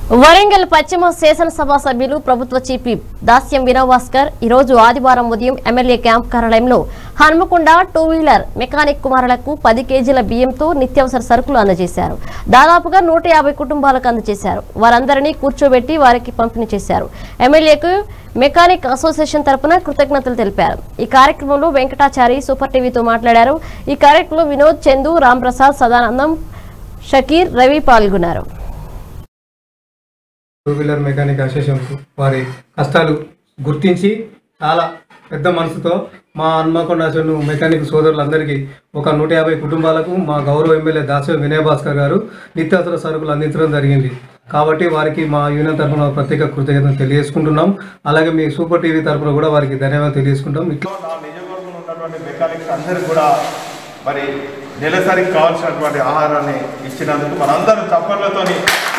వరంగల్ పశ్చిమ శాసనసభ సభ్యులు ప్రభుత్వ చీఫ్ విప్ దాస్యం వినోభాస్కర్ ఈ రోజు ఆదివారం ఉదయం ఎమ్మెల్యే క్యాంప్ కార్యాలయంలో హన్మకొండ టూ వీలర్ మెకానిక్ కుమారులకు పది కేజీల బియ్యంతో నిత్యావసర సరుకులు అందజేశారు దాదాపుగా నూట యాభై కుటుంబాలకు అందజేశారు వారందరినీ కూర్చోబెట్టి వారికి పంపిణీ చేశారు ఎమ్మెల్యేకు మెకానిక్ అసోసియేషన్ తరపున కృతజ్ఞతలు తెలిపారు ఈ కార్యక్రమంలో వెంకటాచారి సూపర్ టీవీతో మాట్లాడారు ఈ కార్యక్రమంలో వినోద్ చందు రాంప్రసాద్ సదానందం షకీర్ రవి పాల్గొన్నారు టూ వీలర్ మెకానిక్ అసోసియేషన్ వారి కష్టాలు గుర్తించి చాలా పెద్ద మనసుతో మా హన్మకొండ అసలు మెకానిక్ సోదరులందరికీ ఒక నూట యాభై కుటుంబాలకు మా గౌరవ ఎమ్మెల్యే దాస వినయ్ భాస్కర్ గారు నిత్యావసర సరుకులు అందించడం జరిగింది కాబట్టి వారికి మా యూనియన్ తరఫున ప్రత్యేక కృతజ్ఞతలు తెలియజేసుకుంటున్నాం అలాగే మీ సూపర్ టీవీ తరఫున కూడా వారికి ధన్యవాదాలు తెలియజేసుకుంటాం ఇట్లా నా నియోజకవర్గంలో ఉన్నటువంటి మెకానిక్స్ అందరూ కూడా మరి నెలసరికి కావాల్సినటువంటి ఆహారాన్ని ఇచ్చినందుకు మనందరం చప్పట్లతోని